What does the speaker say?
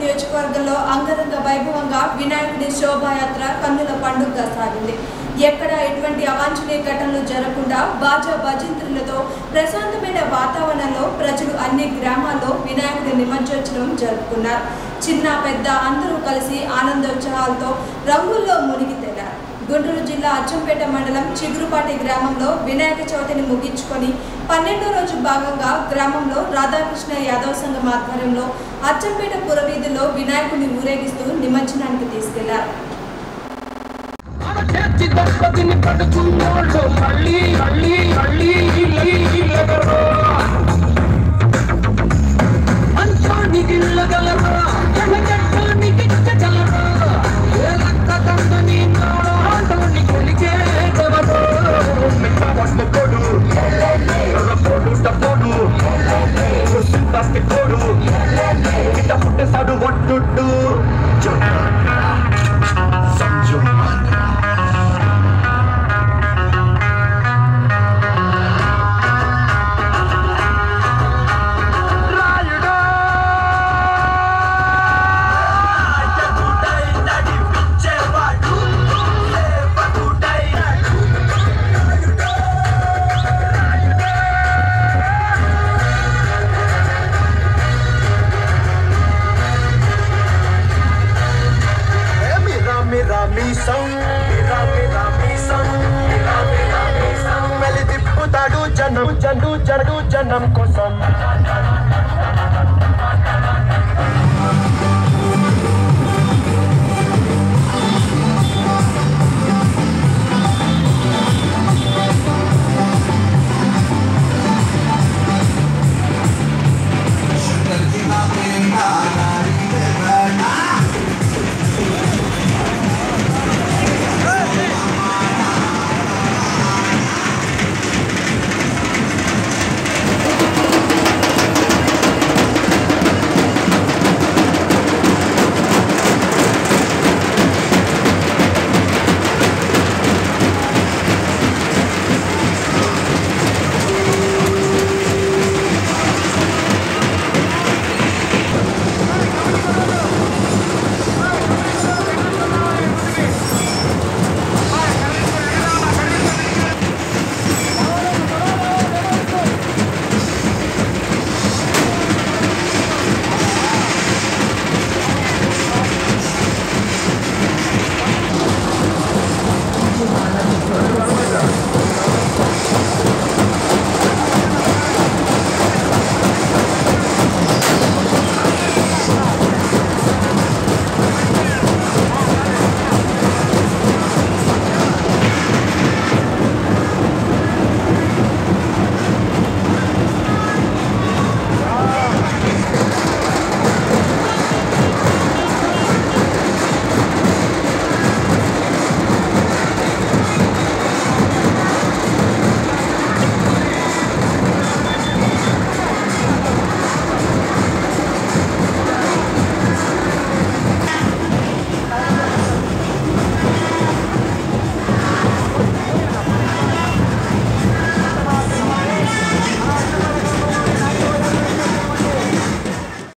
నియోజకవర్గంలో అంగరంగ వైభవంగా వినాయకుడి శోభాయాత్ర కన్నుల పండుగగా సాగింది ఎక్కడ ఎటువంటి అవాంఛనీయ ఘటనలు జరగకుండా బాజా భజంత్రులతో ప్రశాంతమైన వాతావరణంలో ప్రజలు అన్ని గ్రామాల్లో వినాయకుడి నిమజ్జోత్సవం జరుపుకున్నారు చిన్న పెద్ద అందరూ కలిసి ఆనందోత్సవాలతో రంగుల్లో మునిగి తేలారు గుంటూరు జిల్లా అచ్చంపేట మండలం చిగురుపాటి గ్రామంలో వినాయక చవితిని ముగించుకొని పన్నెండో రోజు భాగంగా గ్రామంలో రాధాకృష్ణ యాదవ్ సంఘం ఆధ్వర్యంలో అచ్చంపేట పురవీధిలో వినాయకుడిని ఊరేగిస్తూ నిమజ్జనానికి తీసుకెళ్లారు చేర్చి దంపతిని పడుచున్నోళ్ళు మళ్ళీ మళ్ళీ మళ్ళీ ఇళ్ళి ఇళ్ళగలరు మంచానికి ఇళ్ళగలరు జనగట్టానికి ఇచ్చగలరు ఏ లక్క దండని నాడు ఆటోని కొలిచేదెవరు మిట్ట పట్టు కొడు ఎర్ర పొడు టపోడు సింతాస్తి కొడు ఇట్ట పుట్టేసాడు వడ్డుడ్డు Sanju రాయుడా ఎగుడై నడిపించేవాడు లేవగుడై Mira, mira, mi son. Mira, mira, mi son. Mira, mira, mi son. మెలి తిప్పుతాడు జనం జను జడు జనం కోసం